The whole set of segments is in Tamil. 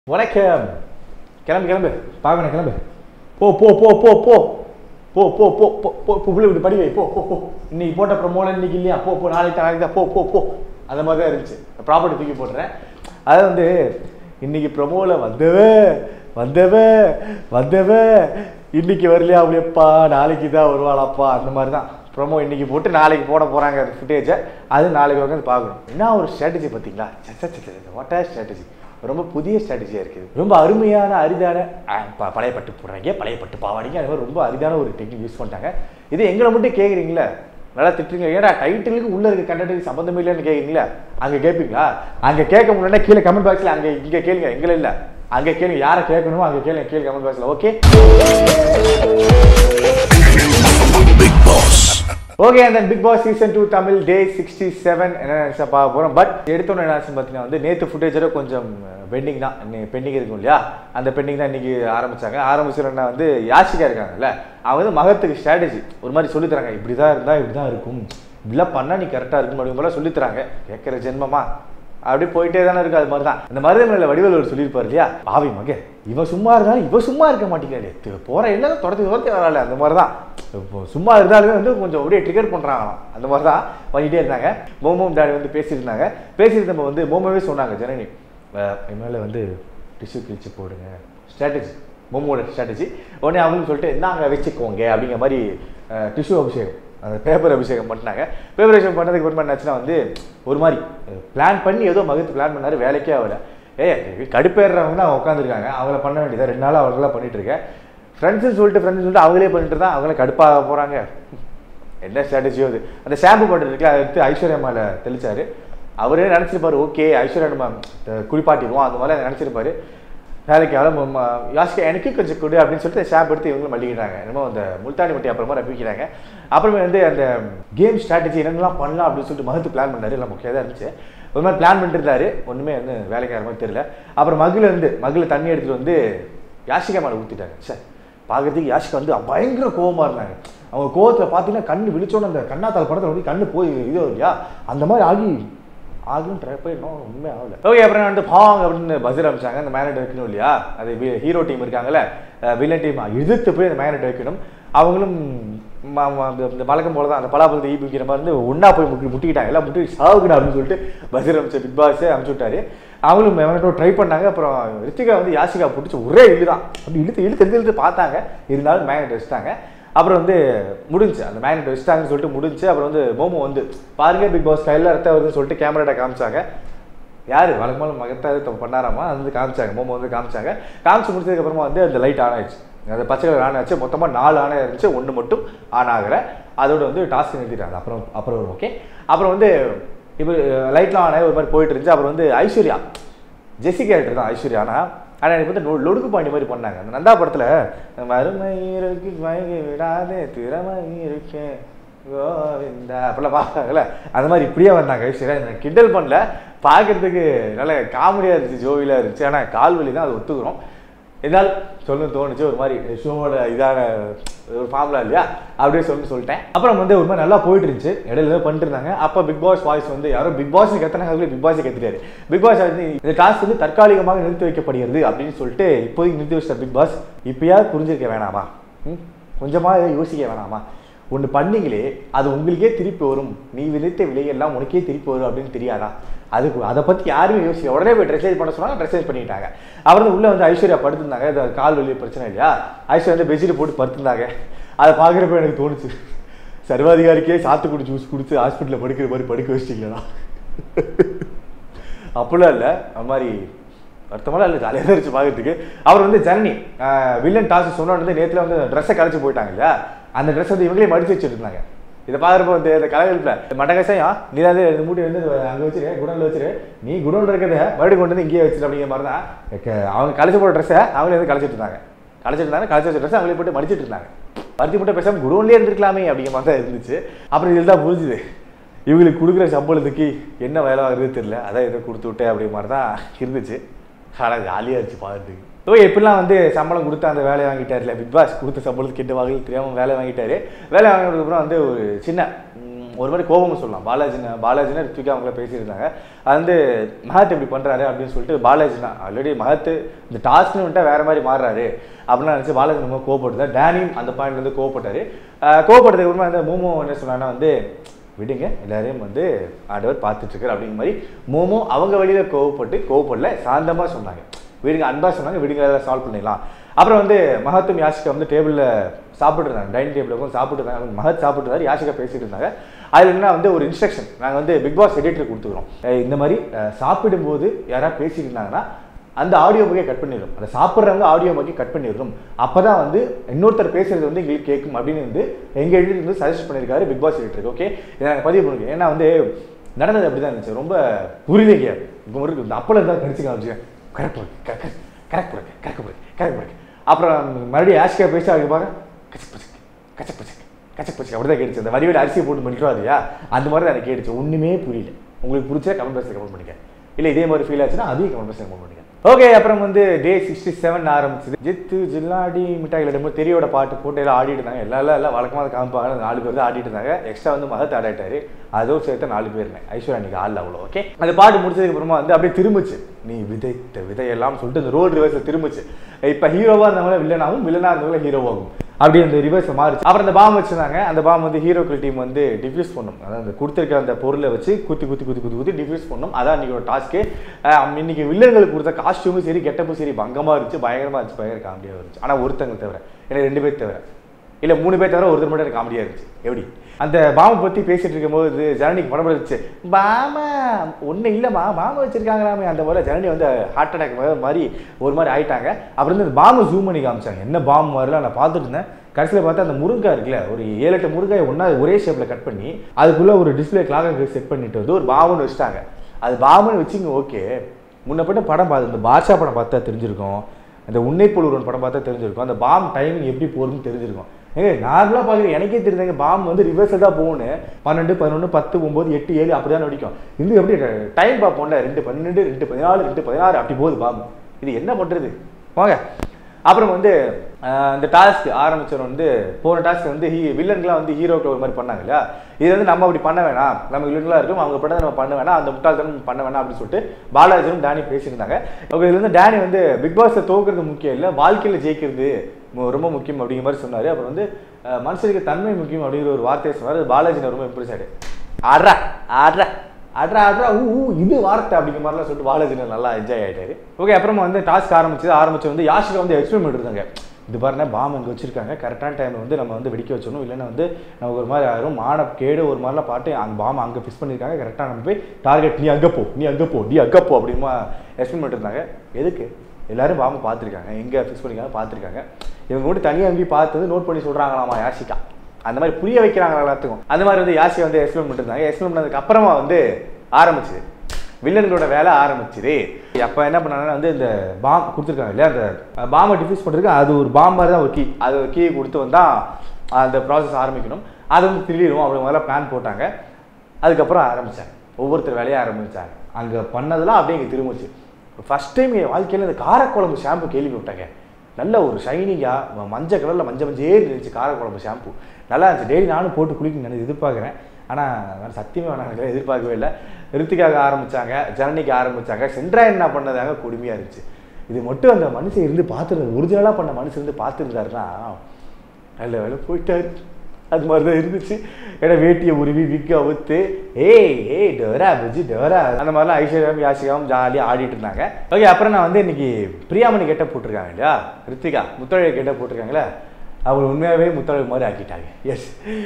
வணக்கம் கிளம்பு கிளம்பு பார்க்கணும் கிளம்பு போ போ போ போ போ போ போ போ போ போ போ பிள்ளை இப்படி படி வை போ போ போ இன்னைக்கு போட்ட ப்ரமோல இன்னைக்கு இல்லையா போ போ நாளைக்கு தான் நாளைக்கு தான் போ போ போ அந்த மாதிரி தான் இருந்துச்சு ப்ராப்பர்ட்டி தூக்கி போட்டுறேன் அது வந்து இன்னைக்கு ப்ரமோல வந்தவ வந்தவ வந்தவ இன்னைக்கு வரலையா அப்படியப்பா நாளைக்கு தான் வருவாளாப்பா அந்த மாதிரி தான் ப்ரோமோ இன்னைக்கு போட்டு நாளைக்கு போட போகிறாங்க அந்த ஃபுட்டேஜை அது நாளைக்கு உட்காந்து பார்க்கணும் என்ன ஒரு ஸ்ட்ராட்டஜி பார்த்தீங்களா வாட் ஆர் ஸ்ட்ராட்டஜி ரொம்ப புதிய ஸ்ட்ராட்டஜியாக இருக்குது ரொம்ப அருமையான அரிதான ஆ, ப- பழைய பட்டு போடுறாங்க பழைய பட்டு பாவாடிங்க அது மாதிரி ரொம்ப அரிதான ஒரு டெக்னிக் யூஸ் பண்ணிட்டாங்க இது எங்களை மட்டும் கேட்குறீங்களா நல்லா திட்டுறீங்க ஏடா டைட்டிலுக்கு உள்ள இருக்க கண்டென்ட் சம்மந்தம் இல்லைன்னு கேட்குறீங்களா அங்கே கேட்பீங்களா அங்கே கேட்க முடியலன்னா கீழே கமெண்ட் பாக்ஸில் அங்கே இங்கே கேளுங்க எங்களை இல்லை அங்கே கேளுங்க யாரை கேட்கணுமோ அங்கே கேளுங்க கீழே கமெண்ட் பாக்ஸில் ஓகே ஓகே அந்த Bigg Boss season two Tamil day sixty seven என்ன நினச்சா பார்க்க போகிறோம் பட் எடுத்தோன்னு என்ன பார்த்தீங்கன்னா வந்து நேற்று ஃபுட்டேஜோட கொஞ்சம் பெண்டிங் தான் பெண்டிங் இருக்கும் இல்லையா அந்த பெண்டிங் தான் இன்னைக்கு ஆரம்பிச்சாங்க ஆரம்பிச்சிருந்தா வந்து யாஷிகா இருக்காங்கல்ல அவங்க வந்து மகத்துக்கு ஸ்ட்ராட்டஜி ஒரு மாதிரி சொல்லித் தராங்க இப்படி தான் இருந்தால் இப்படி தான் இருக்கும் இப்படிலாம் பண்ணால் நீ கரெக்டாக இருக்கும் அப்படிங்கிற போல சொல்லித் தராங்க கேட்குற ஜென்மமா அப்படி போயிட்டே தானே இருக்கு அது மாதிரி தான் இந்த மருதமலையில் வடிவேல் ஒரு சொல்லியிருப்பார் இல்லையா பாவி மக இவன் சும்மா இருந்தாலும் இவன் சும்மா இருக்க மாட்டேங்கிறாளே போகிற எல்லாம் துரத்தி துரத்தி வராளே அந்த மாதிரி தான் இப்போ சும்மா இருந்தாலுமே வந்து கொஞ்சம் அப்படியே ட்ரிகர் பண்ணுறாங்களாம் அந்த மாதிரி தான் பண்ணிகிட்டே இருந்தாங்க மோமோம் டாடி வந்து பேசியிருந்தாங்க பேசியிருந்தப்ப வந்து மோமோவே சொன்னாங்க ஜனனி என்னால் வந்து டிஷ்யூ கிழிச்சு போடுங்க ஸ்ட்ராட்டஜி மோமோட ஸ்ட்ராட்டஜி உடனே அவங்களும் சொல்லிட்டு இந்தாங்க வச்சுக்கோங்க அப்படிங்கிற மாதிரி டிஷ்யூ அபிஷேகம் அந்த பேப்பர் அபிஷேகம் பண்ணிட்டாங்க பேப்பர் அபிஷேகம் பண்ணதுக்கு அப்புறமா என்னாச்சுன்னா வந்து ஒரு மாதிரி பிளான் பண்ணி ஏதோ மகத்து பிளான் பண்ணாரு வேலைக்கே ஆகல ஏய் கடுப்பேறுறவங்க தான் உட்காந்துருக்காங்க அவங்கள பண்ண வேண்டியதா ரெண்டு நாள் அவர்களாம் பண்ணிட்டு இருக்கேன் ஃப்ரெண்ட்ஸ்னு சொல்லிட்டு ஃப்ரெண்ட்ஸ் சொல்லிட்டு அவங்களே பண்ணிட்டு தான் அவங்களே கடுப்பாக போகிறாங்க என்ன ஸ்ட்ராட்டஜியோ அது அந்த ஷாம்பு பாட்டில் இருக்குல்ல அதை எடுத்து ஐஸ்வர்யா மேலே தெளிச்சாரு அவரே நினச்சிருப்பாரு ஓகே ஐஸ்வர்யா நம்ம அஹ், குளிப்பாட்டிடுவோம் அந்த மாதிரி நினச்சிருப்பாரு வேலைக்கு ஆளும் யாசிக்கா எனக்கு கொஞ்சம் கொடு அப்படின்னு சொல்லிட்டு ஷாப் எடுத்து இவங்களும் மல்லிக்கிறாங்க என்னமோ அந்த முல்தானி மட்டி அப்புறமா ரப்பிக்கிறாங்க அப்புறமே வந்து அந்த கேம் ஸ்ட்ராட்டஜி என்னென்னலாம் பண்ணலாம் அப்படின்னு சொல்லிட்டு மகத்து பிளான் பண்ணாரு எல்லாம் முக்கியம் தான் இருந்துச்சு ஒரு மாதிரி பிளான் பண்ணிட்டு இருந்தாரு ஒன்றுமே வந்து வேலைக்கார மாதிரி தெரியல அப்புறம் மகிழ இருந்து மகிழ தண்ணி எடுத்துட்டு வந்து யாசிகா மேலே ஊற்றிட்டாங்க சார் பார்க்கறதுக்கு யாஷிகா வந்து பயங்கர கோவமா இருந்தாங்க அவங்க கோவத்தில் பார்த்தீங்கன்னா கண்ணு விழிச்சோன்னு அந்த கண்ணாத்தால் படத்தில் வந்து கண்ணு போய் இது இல்லையா அந்த மாதிரி ஆகி ஆகும் ட்ரை பண்ணோம் உண்மை ஆகல ஓகே அப்புறம் வந்து பாங் அப்படின்னு பஸ்ஸர் அமைச்சாங்க அந்த மேனட் வைக்கணும் இல்லையா அது ஹீரோ டீம் இருக்காங்கல்ல வில்லன் டீம் எதிர்த்து போய் அந்த மேனட் வைக்கணும் அவங்களும் ம- ம- இந்த- இந்த வழக்கம் போல தான் அந்த பலாப்பழத்தை ஈ பிடிக்கிற மாதிரி வந்து ஒன்றா போய் முட்டி முட்டிக்கிட்டாங்க எல்லாம் முட்டி சாவுக்கணும் அப்படின்னு சொல்லிட்டு பஸ்ஸர் அமைச்ச பிக் பாஸே அனுப்பிச்சு விட்டாரு அவங்களும் மேனட்டோ ட்ரை பண்ணாங்க அப்புறம் ரித்திகா வந்து யாசிகா பிடிச்சி ஒரே இழு தான் அப்படி இழுத்து இழுத்து இழுத்து இழுத்து பார்த்தாங்க இருந்தாலும் மேக்னெட் வச்சுட்டாங்க அப்புறம் வந்து முடிஞ்சு அந்த மேக்னெட் வச்சுட்டாங்கன்னு சொல்லிட்டு முடிஞ்சு அப்புறம் வந்து மோமோ வந்து பாருங்க பிக் பாஸ் கையில் ரத்த வருதுன்னு சொல்லிட்டு கேமராட்ட காமிச்சாங்க யார் வழக்கமான மகத்தாக பண்ணாராமா அது வந்து காமிச்சாங்க மோமோ வந்து காமிச்சாங்க காமிச்சு முடிச்சதுக்கு அப்புறமா வந்து அந்த லைட் ஆன் ஆயிடுச்சு அந்த பச்சை கலர் ஆன் ஆச்சு மொத்தமாக நாலு ஆன் இருந்துச்சு ஒன்று மட்டும் ஆன் ஆகலை அதோட வந்து டாஸ்க் நிறுத்திட்டாங்க அப்புறம் அப்புறம் ஓகே அப்புறம் வந்து இப்போ லைட்லாம் ஆன் ஆகி ஒரு மாதிரி போயிட்டு இருந்துச்சு அப்புறம் வந்து ஐஸ்வர்யா ஜெஸி கேரக்டர் தான் ஐஸ்வர்யா ஆனால் ஆனால் எனக்கு வந்து லொ- லொடுக்கு பாண்டி மாதிரி பண்ணாங்க அந்த நந்தா படத்தில் வறுமை இருக்கு மயங்கி விடாதே திறமை இருக்கேன் கோவிந்தா அப்படிலாம் பார்ப்பாங்கல்ல அந்த மாதிரி இப்படியே வந்தாங்க ஐஸ்வர்யா எனக்கு கிண்டல் பண்ணல பார்க்கறதுக்கு நல்ல காமெடியாக இருந்துச்சு ஜோவிலாக இருந்துச்சு ஆனால் கால் வலி தான் அது ஒத்துக்கிறோம் இருந்தாலும் சொல்லணும்னு தோணுச்சு ஒரு மாதிரி ஷோவோட இதான ஒரு ஃபார்முலா இல்லையா அப்படியே சொல்லணும்னு சொல்லிட்டேன் அப்புறம் வந்து ஒரு மாதிரி நல்லா போயிட்டு இருந்துச்சு இடையில ஏதோ பண்ணிட்டு இருந்தாங்க அப்போ பிக் பாஸ் வாய்ஸ் வந்து யாரோ பிக் பாஸ் கத்துனாங்க பிக் பாஸ் கத்துட்டாரு பிக் பாஸ் வந்து இந்த டாஸ்க் வந்து தற்காலிகமாக நிறுத்தி வைக்கப்படுகிறது அப்படின்னு சொல்லிட்டு இப்போதைக்கு நிறுத்தி வச்சிட்ட பிக் பாஸ் இப்பயாவது புரிஞ்சிருக்க வேணாமா ம் கொஞ்சமாக யோசிக்க வேணாமா ஒன்று பண்ணீங்களே அது உங்களுக்கே திருப்பி வரும் நீ விதைத்த விலையெல்லாம் உனக்கே திருப்பி வரும் அப்படின்னு தெரியாதா அதுக்கு அதை பற்றி யாருமே யோசிக்க உடனே போய் ட்ரெஸ்ஸேஜ் பண்ண சொன்னாங்க ட்ரெஸ்ஸேஜ் பண்ணிட்டாங்க அவர் வந்து உள்ளே வந்து ஐஸ்வர்யா படுத்திருந்தாங்க இது கால் வலி பிரச்சனை இல்லையா ஐஸ்வர்யா வந்து பெட்ஷீட் போட்டு படுத்திருந்தாங்க அதை பார்க்குறப்ப எனக்கு தோணுச்சு சர்வாதிகாரிக்கே சாத்துக்குடி ஜூஸ் கொடுத்து ஹாஸ்பிட்டலில் படுக்கிற மாதிரி படுக்க வச்சிட்டீங்களா அப்படிலாம் இல்லை அந்த மாதிரி வருத்தமெல்லாம் இல்லை ஜாலியாக தான் இருந்துச்சு பார்க்கறதுக்கு அவர் வந்து ஜனனி வில்லன் டாஸ் சொன்னோன்னு வந்து நேற்றுல வந்து ட்ரெஸ்ஸை கலைச்சு போயிட்டாங்க இல்லையா அந்த ட்ரெஸ் வந்து இவங்களே மடிச்சு வச்சுருந்தாங்க இதை பார்க்குறப்ப வந்து இந்த கலகலப்பில் மண்டகசாயம் நீ தான் இந்த மூட்டை வந்து அங்கே வச்சிரு குடோனில் வச்சிரு நீ குடோனில் இருக்கிறத மறுபடியும் கொண்டு வந்து இங்கேயே வச்சிரு அப்படிங்கிற மாதிரி தான் க- அவங்க கலைச்சு போட்ட ட்ரெஸ்ஸை அவங்களே வந்து கலைச்சிட்டு இருந்தாங்க கலைச்சிட்டு இருந்தாங்க கலைச்சி வச்ச ட்ரெஸ்ஸை அவங்களே போட்டு மடிச்சிட்டு இருந்தாங்க பருத்தி மட்டும் பேசாமல் குடோன்லேயே இருந்திருக்கலாமே அப்படிங்கிற மாதிரி தான் இருந்துச்சு அப்புறம் இதில் தான் புரிஞ்சுது இவங்களுக்கு கொடுக்குற சம்பளத்துக்கு என்ன வேலை ஆகுறது தெரியல அதான் எதோ கொடுத்து விட்டேன் அப்படிங்கிற மாதிரி தான் இருந்துச்சு ஆனால் ஜாலியாக இருந்துச்சு பார்த்துக்கு ஓ எப்படிலாம் வந்து சம்பளம் கொடுத்து அந்த வேலையை வாங்கிட்டாருல பிக் பாஸ் கொடுத்த சம்பளத்துக்கு எட்டு வகையில் தெரியாமல் வேலை வாங்கிட்டாரு வேலை வாங்கினதுக்கப்புறம் வந்து ஒரு சின்ன ம், ஒரு மாதிரி கோபமும் சொல்லலாம் பாலாஜினா பாலாஜினா ரித்விகா அவங்கள பேசியிருந்தாங்க அது வந்து மகத் இப்படி பண்ணுறாரு அப்படின்னு சொல்லிட்டு பாலாஜினா ஆல்ரெடி மகத் இந்த டாஸ்க்னு வந்துட்டா வேற மாதிரி மாறுறாரு அப்படின்னு நினச்சி பாலாஜி ரொம்ப கோவப்பட்டுதான் டேனியும் அந்த பாயிண்ட்ல வந்து கோவப்பட்டாரு ஆஹ் கோவப்பட்டதுக்கு அப்புறமா அந்த மோமோ என்ன சொன்னாங்கன்னா வந்து விடுங்க எல்லாரையும் வந்து ஆண்டவர் பார்த்துட்டு இருக்காரு அப்படிங்கிற மாதிரி மோமோ அவங்க வழியில கோவப்பட்டு கோவப்படல சாந்தமா சொன்னாங்க விடுங்க அன்பா சொன்னாங்க விடுங்க அதெல்லாம் சால்வ் பண்ணிடலாம் அப்புறம் வந்து மகத்தும் யாஷிகா வந்து டேபிளில் சாப்பிட்டு இருந்தாங்க டைனிங் டேபிள் உட்காந்து சாப்பிட்டு இருந்தாங்க மகத் சாப்பிட்டு இருந்தாரு யாஷிகா பேசிட்டு இருந்தாங்க அதில் என்ன வந்து ஒரு இன்ஸ்ட்ரக்ஷன் நாங்கள் வந்து பிக் பாஸ் எடிட்டர் கொடுத்துக்கிறோம் அஹ் இந்த மாதிரி அஹ் சாப்பிடும்போது யாராவது பேசிட்டு இருந்தாங்கன்னா அந்த ஆடியோ பக்கே கட் பண்ணிடும் அந்த சாப்பிட்றவங்க ஆடியோ பக்கே கட் பண்ணிடணும் அப்பதான் வந்து இன்னொருத்தர் பேசுறது வந்து எங்களுக்கு கேட்கும் அப்படின்னு வந்து எங்க எடிட்டர் வந்து சஜஸ்ட் பண்ணியிருக்காரு பிக் பாஸ் எடிட்டர் ஓகே இதை நாங்கள் பதிவு பண்ணுங்க ஏன்னா வந்து நடந்தது அப்படிதான் இருந்துச்சு ரொம்ப புரியலைங்க இப்போ ஒரு இந்த அப்பளம் தான் கடிச்சு காமிச்சேன் correct correct correct correct correct correct அப்புறம் மறுபடியும் ஆஷ்கா பேச அதுக்கு பாருங்க கச்சக் பச்சக் கச்சக் பச்சக் கச்சக் பச்சக் அப்படி தான் கேட்டுச்சு அந்த வடிவேல அரிசியை போட்டு பண்ணிட்டுவாதியா அந்த மாதிரி தான் எனக்கு கேட்டுச்சு ஒன்றுமே புரியல உங்களுக்கு பிடிச்சா கமெண்ட் பாக்ஸில் கமெண்ட் பண்ணிக்க இல்லை இதே மாதிரி ஃபீல் ஆச்சுன்னா அதையும் கமெண்ட் பாக்ஸில் கமெண்ட் பண்ணிக்க ஓகே அப்புறம் வந்து டே சிக்ஸ்டி செவன் ஆரம்பிச்சது ஜித்து ஜில்லாடி மிட்டாய் இடம் தெரியோட பாட்டு போட்டு எல்லாம் ஆடிட்டு இருந்தாங்க எல்லாம் எல்லாம் எல்லாம் வழக்கமாக காமிப்பாங்க அந்த நாலு பேர் தான் ஆடிட்டு இருந்தாங்க எக்ஸ்ட்ரா வந்து மகத் ஆடாட்டாரு அதுவும் சேர்த்து நாலு பேர் ஐஸ்வர்யா அன்னைக்கு ஆடல அவ்வளோ ஓகே அந்த பாட்டு முடிச்சதுக்கு அப்புறமா வந்து அப்படியே திரும்பிச்சு நீ விதைத்த விதையெல்லாம் சொல்லிட்டு அந்த ரோல் ரிவர்ஸில் திரும்பிச்சு இப்போ ஹீரோவாக இருந்தவங்கள வில்லனாகவும் வில்லனாக இருந்தவங்கள ஹீரோவாகும் அப்படி அந்த ரிவர்ஸ் மாறிச்சு அப்புறம் அந்த பாம் வச்சிருந்தாங்க அந்த பாம் வந்து ஹீரோக்கள் டீம் வந்து டிஃப்யூஸ் பண்ணும் அதாவது அந்த கொடுத்துருக்க அந்த பொருளை வச்சு குத்தி குத்தி குத்தி குத்தி குத்தி டிஃப்யூஸ் பண்ணும் அதான் இன்னைக்கு ஒரு டாஸ்க்கு இன்னைக்கு வில்லன்களுக்கு கொடுத்த காஸ்டியூமும் சரி கெட்டப்பும் சரி பங்கமாக இருந்துச்சு பயங்கரமாக இருந்துச்சு பயங்கர காமெடியாக இருந்துச்சு ஆனால் ஒருத்தங்க தவிர எனக்கு ரெண்டு பேர் தவிர இல்லை மூணு பேர் தவிர ஒருத்தர் மட்டும் எனக்கு காமெடியாக இருந்துச்சு எப்படி அந்த பாமை பற்றி பேசிட்டு இருக்கும்போது ஜனனிக்கு படம் இருந்துச்சு பாமா ஒன்றும் இல்லைம்மா பாமை வச்சிருக்காங்களாமே அந்த போல ஜனனி வந்து ஹார்ட் அட்டாக் மாதிரி ஒரு மாதிரி ஆயிட்டாங்க அப்புறம் வந்து அந்த பாம்பை ஜூம் பண்ணி காமிச்சாங்க என்ன பாம்பு மாதிரிலாம் நான் பார்த்துட்டு இருந்தேன் கடைசியில் பார்த்தா அந்த முருங்காய் இருக்குல்ல ஒரு ஏழு எட்டு முருங்காய் ஒன்றா ஒரே ஷேப்பில் கட் பண்ணி அதுக்குள்ளே ஒரு டிஸ்பிளே கிளாக செட் பண்ணிட்டு வந்து ஒரு பாம்புன்னு வச்சுட்டாங்க அது பாம்புன்னு வச்சுங்க ஓகே முன்னப்பட்ட படம் பார்த்து இந்த பாட்ஷா படம் பார்த்தா தெரிஞ்சிருக்கும் அந்த உன்னை ஒருவன் படம் பார்த்தா தெரிஞ்சிருக்கும் அந்த பாம் டைமிங் எப்படி போகுதுன்னு தெரிஞ்சிருக்கும் ஏங்க நார்மலாக பார்க்குற எனக்கே தெரியுதுங்க பாம் வந்து ரிவர்ஸில் தான் போகணும் பன்னெண்டு பதினொன்று பத்து ஒம்பது எட்டு ஏழு அப்படி தான் வெடிக்கும் இது எப்படி டைம் பார்ப்போம்ல ரெண்டு பன்னெண்டு ரெண்டு பதினாலு ரெண்டு பதினாறு அப்படி போகுது பாம் இது என்ன பண்ணுறது வாங்க அப்புறம் வந்து ஆஹ், இந்த டாஸ்க் ஆரம்பிச்சவர் வந்து போன டாஸ்க் வந்து ஹீ வில்லன்களாம் வந்து ஹீரோக்கள் ஒரு மாதிரி பண்ணாங்க இல்லையா இது வந்து நம்ம அப்படி பண்ண வேணாம் நம்ம வில்லன்களாக இருக்கும் அவங்க பண்ணதை நம்ம பண்ண வேணாம் அந்த முட்டாள்தனம் பண்ண வேணாம் அப்படின்னு சொல்லிட்டு பாலாஜியும் டேனி பேசியிருந்தாங்க ஓகே இதுல வந்து டேனி வந்து பிக் பாஸை தோக்குறது முக்கியம் இல்லை வாழ்க்கையில் ஜெயிக்கிறது மு- ரொம்ப முக்கியம் அப்படிங்கிற மாதிரி சொன்னாரு அப்புறம் வந்து ஆஹ், மனுஷனுக்கு தன்மை முக்கியம் அப்படிங்கிற ஒரு வார்த்தையை சொன்னார் அது பாலாஜி ரொம்ப இம்ப்ரெஸ் ஆயிடு ஆடுறா ஆடுறா அட்ரா அட்ரா ஊ ஊ இது வார்த்தை அப்படிங்கிற மாதிரிலாம் சொல்லிட்டு பாலாஜினர் நல்லா என்ஜாய் ஆயிட்டாரு ஓகே அப்புறமா வந்து டாஸ்க் ஆரம்பிச்சது ஆரம்பிச்சு வந்து யாஷிகா வந்து எக்ஸ்பெரிமெண்ட் இருந்தாங்க இது பாருங்க பாம் இங்கே வச்சிருக்காங்க கரெக்டான டைமில் வந்து நம்ம வந்து வெடிக்க வச்சிடணும் இல்லைன்னா வந்து நமக்கு ஒரு மாதிரி ஆயிரும் மான கேடு ஒரு மாதிரிலாம் பாட்டு அங்கே பாம் அங்கே ஃபிக்ஸ் பண்ணியிருக்காங்க கரெக்டாக நம்ம போய் டார்கெட் நீ அங்கே போ நீ அங்கே போ நீ அங்கே போ அப்படிமா எக்ஸ்பெரிமெண்ட் இருந்தாங்க எதுக்கு எல்லாரும் பாம்பை பார்த்துருக்காங்க எங்கே ஃபிக்ஸ் பண்ணிருக்காங்க பார்த்துருக்காங்க இவங்க மட்டும் தனியாக எங்கேயும் பார்த்து நோட் பண்ணி சொல்கிறாங்களாமா யாஷிகா அந்த மாதிரி புரிய வைக்கிறாங்க எல்லாத்துக்கும் அந்த மாதிரி வந்து யாசி வந்து எக்ஸ்பிளைன் பண்ணிருந்தாங்க எக்ஸ்பிளைன் பண்ணதுக்கு அப்புறமா வந்து ஆரம்பிச்சுது வில்லன்களோட வேலை ஆரம்பிச்சுது அப்போ என்ன பண்ணாங்கன்னா வந்து இந்த பாம் கொடுத்துருக்காங்க இல்லையா அந்த பாம்பை டிஃப்யூஸ் பண்ணுறதுக்கு அது ஒரு பாம் மாதிரி தான் ஒரு கீ அது ஒரு கீ கொடுத்து வந்தால் அந்த ப்ராசஸ் ஆரம்பிக்கணும் அது வந்து திருடிடும் அப்படி முதல்ல பிளான் போட்டாங்க அதுக்கப்புறம் ஆரம்பிச்சாங்க ஒவ்வொருத்தர் வேலையை ஆரம்பிச்சாங்க அங்கே பண்ணதெல்லாம் அப்படியே இங்கே திரும்பிச்சு ஃபர்ஸ்ட் டைம் என் வாழ்க்கையில் இந்த காரக்குழம்பு ஷாம்பு கேள்விப்பட்டாங்க நல்ல ஒரு ஷைனிங்காக மஞ்சள் கலரில் மஞ்சள் மஞ்சே இருந்துச்சு காரக்குழம்பு ஷாம்பு நல்லா இருந்துச்சு டெய்லி நானும் போட்டு குளிக்கணும்னு நினைச்சு எதிர்பார்க்குறேன் ஆனால் நான் சத்தியமே வேணாம் எனக்கு எதிர்பார்க்கவே இல்லை ரித்திகாக ஆரம்பிச்சாங்க ஜனனிக்கு ஆரம்பிச்சாங்க சென்ட்ரா என்ன பண்ணதாங்க கொடுமையாக இருந்துச்சு இது மட்டும் அந்த மனுஷன் இருந்து பார்த்துருந்தாரு ஒரிஜினலாக பண்ண மனுஷன் இருந்து பார்த்துருந்தாருன்னா நல்ல வேலை போயிட்டாரு அது மாதிரி தான் இருந்துச்சு ஏன்னா வேட்டியை உருவி விக்க அவுத்து ஏய் ஏய் டோரா புஜி டோரா அந்த மாதிரிலாம் ஐஸ்வர்யாவும் யாசிகாவும் ஜாலியாக ஆடிட்டு இருந்தாங்க ஓகே அப்புறம் நான் வந்து இன்னைக்கு பிரியாமணி கெட்ட போட்டிருக்காங்க இல்லையா ரித்திகா முத்தழகு கெட்ட போட்டிருக்காங்களே அவங்க உண்மையாகவே முத்தழகு மாதிரி ஆக்கிட்டாங்க எஸ்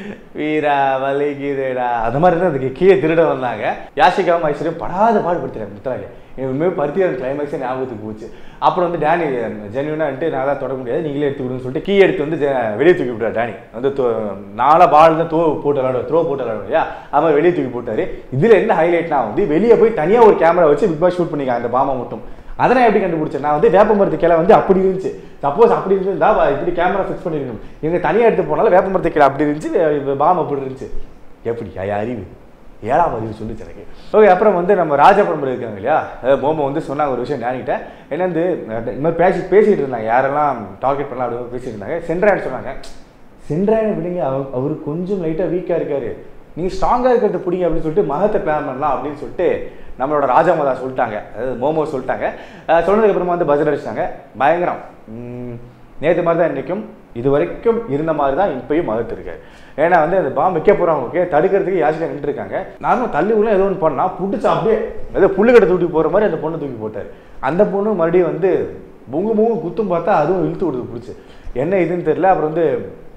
வீரா வலிக்குதுடா அந்த மாதிரி தான் அதுக்கு கீழே திருட வந்தாங்க யாசிகாவும் ஐஸ்வர்யம் படாத பாடுபடுத்துறாங்க முத்தழகு எனக்கு உண்மையாக பருத்தியான கிளைமேக்ஸே ஞாபகத்துக்கு போச்சு அப்புறம் வந்து டேனி ஜென்யூனாக நான் தான் தொட முடியாது நீங்களே எடுத்து விடுன்னு சொல்லிட்டு கீ எடுத்து வந்து ஜெ- வெளியே தூக்கி விட்டார் டேனி வந்து தோ- நாலா பால் தான் தோ போட்டு விளாடுவோம் த்ரோ போட்டு விளாடுவோம் இல்லையா அது மாதிரி வெளியே தூக்கி போட்டாரு இதில் என்ன ஹைலைட்னா வந்து வெளியே போய் தனியாக ஒரு கேமரா வச்சு பிக் பாஸ் ஷூட் பண்ணிக்காங்க அந்த பாமா மட்டும் அதை நான் எப்படி கண்டுபிடிச்சேன் நான் வந்து வேப்பமரத்து கிளை வந்து அப்படி இருந்துச்சு சப்போஸ் அப்படி இருந்திருந்தா வா, இப்படி கேமரா ஃபிக்ஸ் பண்ணிருக்கணும் இவங்க தனியாக எடுத்து போனாலும் வேப்பமரத்து கிளை அப்படி இருந்துச்சு பாம் அப்படி இருந்துச்சு எப்படி ஐயா அறிவு ஏழாம் அறிவு சொல்லிச்சு எனக்கு ஓகே அப்புறம் வந்து நம்ம ராஜபுரம் இருக்காங்க இல்லையா அதாவது மோமோ வந்து சொன்னாங்க ஒரு விஷயம் ஞானிக்கிட்ட என்ன வந்து இந்த மாதிரி பேசி பேசிட்டு இருந்தாங்க யாரெல்லாம் டார்கெட் பண்ணலாம் அப்படி பேசிட்டு இருந்தாங்க சென்ட்ரான்னு சொன்னாங்க சென்ட்ராயனை விடுங்க அவர் அவர் கொஞ்சம் லைட்டாக வீக்காக இருக்காரு நீ ஸ்ட்ராங்காக இருக்கிறத பிடிங்க அப்படின்னு சொல்லிட்டு மகத்தை பிளான் பண்ணலாம் அப்படின்னு சொல்லிட்டு நம்மளோட ராஜாமதா சொல்லிட்டாங்க அதாவது மோமோ சொல்லிட்டாங்க அஹ் சொன்னதுக்கப்புறமா வந்து பஜர் அடிச்சிட்டாங்க பயங்கரம் நேற்று மாதிரி தான் இன்றைக்கும் இது வரைக்கும் இருந்த மாதிரி தான் இப்பயும் மகத்து இருக்கு ஏன்னா வந்து அந்த பாம்பு வைக்க போகிறவங்களுக்கு தடுக்கிறதுக்கு யாசிக்கா நின்றுருக்காங்க நானும் தள்ளி உள்ள ஏதோ ஒன்று பண்ணா பிடிச்சா அப்படியே ஏதோ புல்லுக்கடை தூக்கி போகிற மாதிரி அந்த பொண்ணை தூக்கி போட்டார் அந்த பொண்ணு மறுபடியும் வந்து முங்கு முங்கு குத்தும் பார்த்தா அதுவும் இழுத்து விடுது பிடிச்சி என்ன இதுன்னு தெரியல அப்புறம் வந்து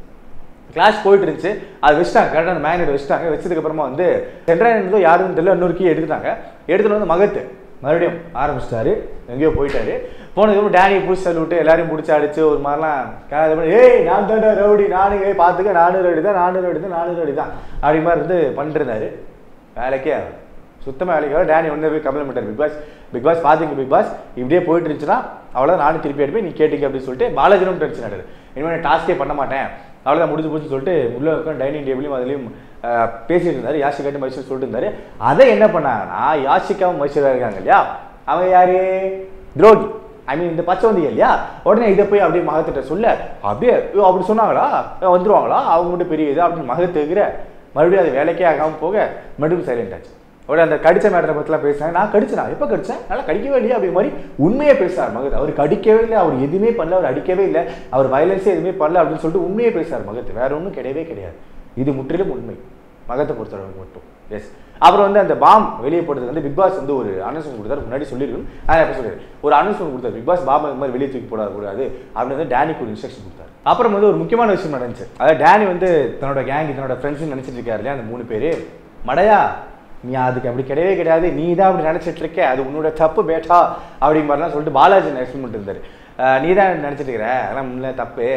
கிளாஸ் போயிட்டு இருந்துச்சு அது வச்சுட்டாங்க கரெக்டாக அந்த மேக்னெட் வச்சுட்டாங்க வச்சதுக்கு அப்புறமா வந்து சென்ட்ராயன் யாருன்னு தெரியல இன்னொரு கீ எடுத்துட்டாங்க எடுத்துட்டு வந்து மகத்து மறுபடியும் ஆரம்பிச்சிட்டாரு எங்கேயோ போயிட்டாரு போனதுக்கப்புறம் டேனி பிடிச்சி தள்ளி எல்லாரையும் பிடிச்சி அடிச்சு ஒரு மாதிரிலாம் கா- இது பண்ணி, ஏய் நான் தான்டா ரவுடி நானும் ஏய் பார்த்துக்க நானும் ரவுடி தான் நானும் ரவுடி தான் நானும் ரவுடி தான் அப்படி மாதிரி இருந்து பண்ணிட்டு இருந்தாரு வேலைக்கே ஆகல. சுத்தமாக வேலைக்கு ஆகல. டேனி ஒன்று போய் கம்ப்ளைண்ட் பண்ணிட்டார் பிக் பாஸ் பிக் பாஸ் பார்த்தீங்க பிக் பாஸ் இப்படியே போயிட்டு இருந்துச்சுன்னா அவ்வளோதான் நானும் திருப்பி எடுப்பேன் நீ கேட்டீங்க அப்படின்னு சொல்லிட்டு பாலாஜினும் டென்ஷன் ஆடுது இனிமேல் டாஸ்கே பண்ண மாட்டேன் அவ்வளோதான் முடிஞ்சு போச்சு சொல்லிட்டு உள்ள உட்காந்து டைனிங் டேபிளையும் அதுலேயும் பேசிட்டு இருந்தாரு யாஷிகாட்டு மைசூர் சொல்லிட்டு இருந்தாரு அதை என்ன பண்ணாங்கன்னா யாஷிகாவும் மைசூரா இருக்காங்க இல்லையா அவங்க யாரு துரோகி ஐ மீன் இந்த பச்சை வந்தீங்க இல்லையா உடனே இதை போய் அப்படியே மகத்திட்ட சொல்ல அப்படியே "ஐயோ, அப்படி சொன்னாங்களா அஹ் வந்துருவாங்களா அவங்க மட்டும் பெரிய இது அப்படின்னு மகத்து இருக்கிற மறுபடியும் அது வேலைக்கே ஆகாமல் போக மறுபடியும் சைலண்ட் ஆச்சு உடனே அந்த கடிச்ச மேட்டரை பற்றிலாம் பேசினாங்க நான் கடிச்சேனா எப்போ கடிச்சேன் நல்லா கடிக்கவே இல்லையா அப்படி மாதிரி உண்மையே பேசுறார் மகத் அவர் கடிக்கவே இல்லை அவர் எதுவுமே பண்ணல அவர் அடிக்கவே இல்லை அவர் வயலன்ஸே எதுவுமே பண்ணல அப்படின்னு சொல்லிட்டு உண்மையே பேசுறார் மகத் வேற ஒன்றும் கிடையவே கிடையாது இது முற்றிலும் உண்மை மகத்தை பொறுத்தளவுக்கு மட்டும் எஸ் அப்புறம் வந்து அந்த பாம் வெளியே போட்டது வந்து பிக் பாஸ் வந்து ஒரு அனௌன்ஸ்மெண்ட் கொடுத்தாரு முன்னாடி சொல்லியிருக்கணும் நான் எப்போ சொல்லிடுறேன் ஒரு அனௌன்ஸ்மெண்ட் கொடுத்தாரு பிக் பாஸ் பாம் இந்த மாதிரி வெளியே தூக்கி போடக்கூடாது அப்படின்னு வந்து டேனிக்கு ஒரு இன்ஸ்ட்ரக்ஷன் கொடுத்தாரு அப்புறம் வந்து ஒரு முக்கியமான விஷயம் நடந்துச்சு அதாவது டேனி வந்து தன்னோட கேங் தன்னோட ஃப்ரெண்ட்ஸ் நினைச்சிட்டு இருக்காரு இல்லையா அந்த மூணு பேர் மடையா நீ அதுக்கு அப்படி கிடையவே கிடையாது நீ தான் அப்படி நினைச்சிட்டு இருக்க அது உன்னோட தப்பு பேட்டா அப்படி மாதிரிலாம் சொல்லிட்டு பாலாஜி எக்ஸ்பிளைன் இருந்தாரு அஹ் நீ தான் நினைச்சிட்டு இருக்கிற அதெல்லாம் இல்லை தப்பு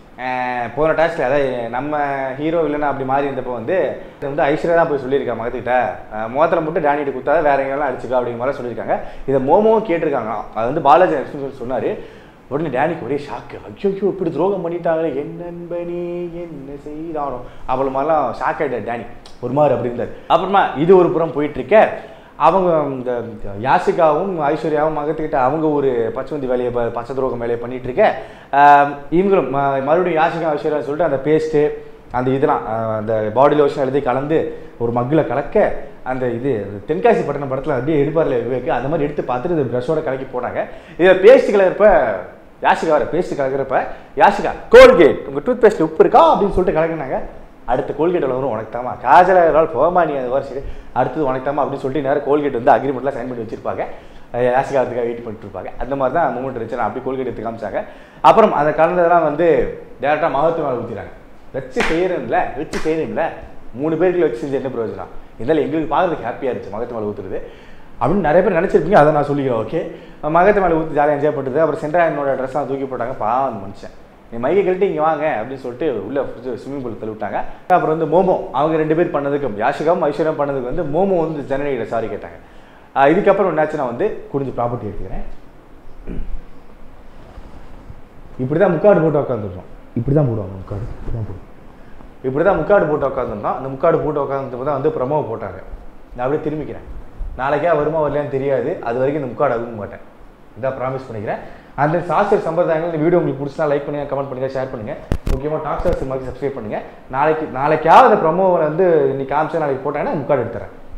அஹ் போன டாஸ்க்ல அதாவது நம்ம ஹீரோ இல்லைன்னா அப்படி மாறி இருந்தப்போ வந்து இது வந்து ஐஸ்வர்யா தான் போய் சொல்லியிருக்கா மகத்துக்கிட்ட மோத்திரம் மட்டும் டேனிட்டு கொடுத்தாத வேற எங்கெல்லாம் அடிச்சுக்கோ அப்படிங்கிற மாதிரி சொல்லியிருக்காங்க இதை மோமோவும் கேட்டிருக்காங்க அது வந்து பாலாஜி எக்ஸ்பிளைன் சொன்னார் உடனே டேனிக்கு ஒரே ஷாக்கு ஐயோ இப்படி துரோகம் பண்ணிட்டாங்களே என் நண்பனே என்ன செய்தானோ அவ்வளோ மாதிரிலாம் ஷாக் ஆகிட்டார் டேனி ஒரு மாதிரி அப்படி இருந்தார் அப்புறமா இது ஒரு புறம் போயிட்டு இருக்க அவங்க இந்த யாசிகாவும் ஐஸ்வர்யாவும் மகத்துக்கிட்ட அவங்க ஒரு பச்சவந்தி வேலையை ப- பச்சை துரோகம் வேலையை பண்ணிட்டு இருக்க ஆம், இவங்களும் ம- மறுபடியும் யாசிகா ஐஸ்வர்யா சொல்லிட்டு அந்த பேஸ்ட்டு அந்த இதெல்லாம் ஆஹ், அந்த பாடி லோஷன் எழுதி கலந்து ஒரு மக்கில் கலக்க அந்த இது தென்காசி பட்டணம் படத்தில் அப்படியே எடுப்பார்ல விவேக் அந்த மாதிரி எடுத்து பார்த்துட்டு இது ப்ரஷோட கலக்கி போனாங்க இதில் பேஸ்ட் கலக்கிறப்ப யாசிகா வர பேஸ்ட் கலக்கிறப்ப யாசிகா கோல்கேட் உங்கள் டூத் பேஸ்ட் உப்பு இருக்கா அப்படின்னு சொல்லிட்டு கலக்கினாங்க அடுத்த கோல்கேட் வரும் உனக்கு தாமா காஜல இருந்தால் போமா நீ அது வருஷம் அடுத்தது உனக்கு தாமா அப்படின்னு சொல்லிட்டு நேரம் கோல்கேட் வந்து அக்ரிமெண்ட்லாம் சைன் பண்ணி வச்சிருப்பாங்க யாசிகாரத்துக்காக வெயிட் பண்ணிட்டு இருப்பாங்க அந்த மாதிரி தான் மூமெண்ட் இருந்துச்சு நான் அப்படி கோல்கேட் எடுத்து காமிச்சாங்க அப்புறம் அந்த கலந்ததெல்லாம் வந்து டேரெக்டாக மகத்து மேலே ஊற்றிறாங்க வச்சு செய்யறேன்ல வச்சு செய்யறேன்ல மூணு பேருக்கு வச்சு செஞ்சு என்ன பிரயோஜனம் இருந்தாலும் எங்களுக்கு பார்க்கறதுக்கு ஹாப்பியாக இருந்துச்சு மகத்து மேலே ஊற்றுறது அப்படின்னு நிறைய பேர் நினச்சிருப்பீங்க அதை நான் சொல்லிக்கிறேன் ஓகே மகத்து மேலே ஊற்றி ஜாலியாக என்ஜாய் பண்ணுறது அப்புறம் சென்ட்ராயனோட ட்ரெஸ்லாம் தூக்கி போட்டாங்க பாவம் அந்த மனுஷன் நீ மைக்கை கழட்டி இங்கே வாங்க அப்படின்னு சொல்லிட்டு உள்ள ஸ்விம்மிங் பூல் தள்ளி விட்டாங்க அப்புறம் வந்து மோமோ அவங்க ரெண்டு பேர் பண்ணதுக்கு யாஷிகாவும் ஐஸ்வர்யம் பண்ணதுக்கு வந்து மோமோ வந்து ஜனனிகிட்ட சாரி கேட்டாங்க ஆஹ் இதுக்கப்புறம் என்னாச்சு நான் வந்து குடிஞ்சு ப்ராப்பர்ட்டி எடுத்துக்கிறேன் இப்படி தான் முக்காடு போட்டு உட்காந்துருக்கோம் இப்படி தான் போடுவாங்க முக்காடு இப்படி தான் போடுவோம் இப்படி தான் முக்காடு போட்டு உட்காந்துருந்தோம் அந்த முக்காடு போட்டு உட்காந்துட்டு தான் வந்து ப்ரமோ போட்டாங்க நான் அப்படியே திரும்பிக்கிறேன் நாளைக்கே வருமா வரலையான்னு தெரியாது அது வரைக்கும் இந்த முக்காடு அழுக மாட்டேன் இதான் ப்ராமிஸ் பண்ணிக்கிறேன் அந்த சாஸ்திர சம்பிரதாயங்கள் இந்த வீடியோ உங்களுக்கு பிடிச்சா லைக் பண்ணுங்க கமெண்ட் பண்ணுங்க ஷேர் பண்ணுங்க முக்கியமாக டாக்டர் சினிமாக்கு சப்ஸ்கிரைப் பண்ணுங்க நாளைக்கு நாளைக்காவது அந்த ப்ரமோவை வந்து இன்னைக்கு காமிச்சா நாளைக்கு போட்டாங்கன்னா முக்காடு எடுத்துறேன்